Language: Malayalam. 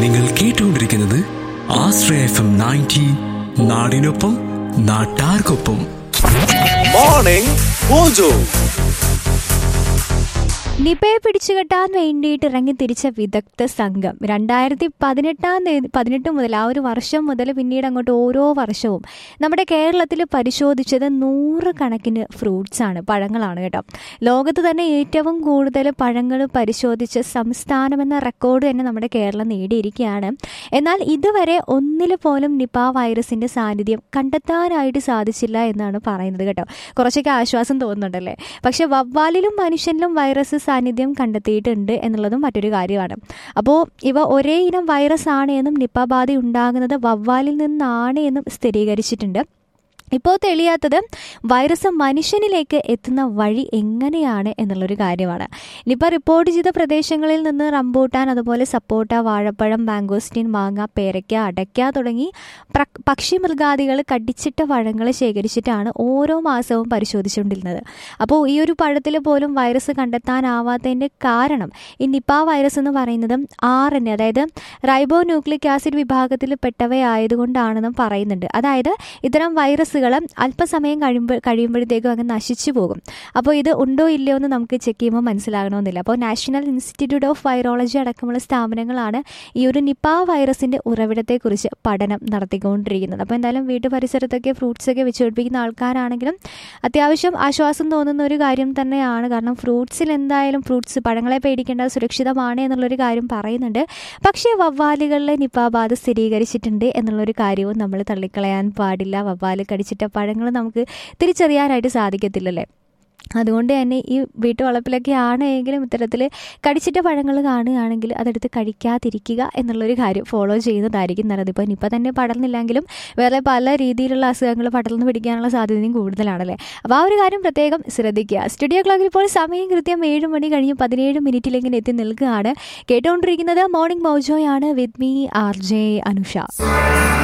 നിങ്ങൾ കേട്ടുകൊണ്ടിരിക്കുന്നത് ആശ്രയ എഫ് എം നയൻറ്റി നാടിനൊപ്പം നാട്ടാർക്കൊപ്പം മോർണിംഗ് മോജോ നിപയെ പിടിച്ചുകെട്ടാൻ വേണ്ടിയിട്ട് ഇറങ്ങി തിരിച്ച വിദഗ്ധ സംഘം രണ്ടായിരത്തി പതിനെട്ടാം തീയതി പതിനെട്ട് മുതൽ ആ ഒരു വർഷം മുതൽ പിന്നീട് അങ്ങോട്ട് ഓരോ വർഷവും നമ്മുടെ കേരളത്തിൽ പരിശോധിച്ചത് നൂറ് കണക്കിന് ഫ്രൂട്ട്സ് ആണ് പഴങ്ങളാണ് കേട്ടോ ലോകത്ത് തന്നെ ഏറ്റവും കൂടുതൽ പഴങ്ങൾ പരിശോധിച്ച സംസ്ഥാനമെന്ന റെക്കോർഡ് തന്നെ നമ്മുടെ കേരളം നേടിയിരിക്കുകയാണ് എന്നാൽ ഇതുവരെ ഒന്നിൽ പോലും നിപ വൈറസിന്റെ സാന്നിധ്യം കണ്ടെത്താനായിട്ട് സാധിച്ചില്ല എന്നാണ് പറയുന്നത് കേട്ടോ കുറച്ചൊക്കെ ആശ്വാസം തോന്നുന്നുണ്ടല്ലേ പക്ഷെ വവ്വാലിലും മനുഷ്യനിലും വൈറസ് സാന്നിധ്യം കണ്ടെത്തിയിട്ടുണ്ട് എന്നുള്ളതും മറ്റൊരു കാര്യമാണ് അപ്പോൾ ഇവ ഒരേ ഇനം വൈറസ് ആണ് എന്നും നിപ്പ ബാധ ഉണ്ടാകുന്നത് വവ്വാലിൽ നിന്നാണ് എന്നും സ്ഥിരീകരിച്ചിട്ടുണ്ട് ഇപ്പോൾ തെളിയാത്തത് വൈറസ് മനുഷ്യനിലേക്ക് എത്തുന്ന വഴി എങ്ങനെയാണ് എന്നുള്ളൊരു കാര്യമാണ് നിപ്പ റിപ്പോർട്ട് ചെയ്ത പ്രദേശങ്ങളിൽ നിന്ന് റംബൂട്ടാൻ അതുപോലെ സപ്പോട്ട വാഴപ്പഴം മാംഗോസ്റ്റിൻ മാങ്ങ പേരയ്ക്ക അടയ്ക്ക തുടങ്ങി പ്ര- പക്ഷിമൃഗാദികൾ കടിച്ചിട്ട പഴങ്ങൾ ശേഖരിച്ചിട്ടാണ് ഓരോ മാസവും പരിശോധിച്ചുകൊണ്ടിരുന്നത് അപ്പോൾ ഈ ഒരു പഴത്തിൽ പോലും വൈറസ് കണ്ടെത്താനാവാത്തതിൻ്റെ കാരണം ഈ നിപ്പ വൈറസ് എന്ന് പറയുന്നത് ആർ എൻ എ അതായത് റൈബോ ന്യൂക്ലിക് ആസിഡ് വിഭാഗത്തിൽ പെട്ടവയായതുകൊണ്ടാണെന്നും പറയുന്നുണ്ട് അതായത് ഇത്തരം വൈറസുകൾ അല്പസമയം കഴിയുമ്പോൾ കഴിയുമ്പോഴത്തേക്കും അങ്ങ് നശിച്ചു പോകും അപ്പോൾ ഇത് ഉണ്ടോ ഇല്ലയോ എന്ന് നമുക്ക് ചെക്ക് ചെയ്യുമ്പോൾ മനസ്സിലാകണമെന്നില്ല അപ്പോൾ നാഷണൽ ഇൻസ്റ്റിറ്റ്യൂട്ട് ഓഫ് വൈറോളജി അടക്കമുള്ള സ്ഥാപനങ്ങളാണ് ഈ ഒരു നിപ്പ വൈറസിൻ്റെ ഉറവിടത്തെക്കുറിച്ച് പഠനം നടത്തിക്കൊണ്ടിരിക്കുന്നത് അപ്പോൾ എന്തായാലും വീട്ടു പരിസരത്തൊക്കെ ഫ്രൂട്ട്സ് ഒക്കെ വെച്ച് പിടിപ്പിക്കുന്ന ആൾക്കാരാണെങ്കിലും അത്യാവശ്യം ആശ്വാസം തോന്നുന്ന ഒരു കാര്യം തന്നെയാണ് കാരണം ഫ്രൂട്ട്സിൽ എന്തായാലും ഫ്രൂട്ട്സ് പഴങ്ങളെ പേടിക്കേണ്ടത് സുരക്ഷിതമാണ് എന്നുള്ളൊരു കാര്യം പറയുന്നുണ്ട് പക്ഷേ വവ്വാലുകളിലെ നിപ്പ ബാധ സ്ഥിരീകരിച്ചിട്ടുണ്ട് എന്നുള്ളൊരു കാര്യവും നമ്മൾ തള്ളിക്കളയാൻ പാടില്ല വവ്വാല് കടിച്ചിട്ട പഴങ്ങൾ നമുക്ക് തിരിച്ചറിയാനായിട്ട് സാധിക്കത്തില്ലല്ലേ അതുകൊണ്ട് തന്നെ ഈ വീട്ടുവളപ്പിലൊക്കെ ആണെങ്കിലും ഇത്തരത്തിൽ കടിച്ചിട്ട പഴങ്ങൾ കാണുകയാണെങ്കിൽ അതെടുത്ത് കഴിക്കാതിരിക്കുക എന്നുള്ളൊരു കാര്യം ഫോളോ ചെയ്യുന്നതായിരിക്കും നല്ലത് ഇപ്പോൾ നിപ്പ തന്നെ പടർന്നില്ലെങ്കിലും വേറെ പല രീതിയിലുള്ള അസുഖങ്ങൾ പടർന്നു പിടിക്കാനുള്ള സാധ്യതയും കൂടുതലാണല്ലേ അപ്പോൾ ആ ഒരു കാര്യം പ്രത്യേകം ശ്രദ്ധിക്കുക സ്റ്റുഡിയോ ക്ലോക്കിൽ ഇപ്പോൾ സമയം കൃത്യം ഏഴ് മണി കഴിഞ്ഞ് പതിനേഴ് മിനിറ്റിലേക്ക് എത്തി നിൽക്കുകയാണ് കേട്ടുകൊണ്ടിരിക്കുന്നത് മോർണിംഗ് മൗജോയാണ് with me R J Anusha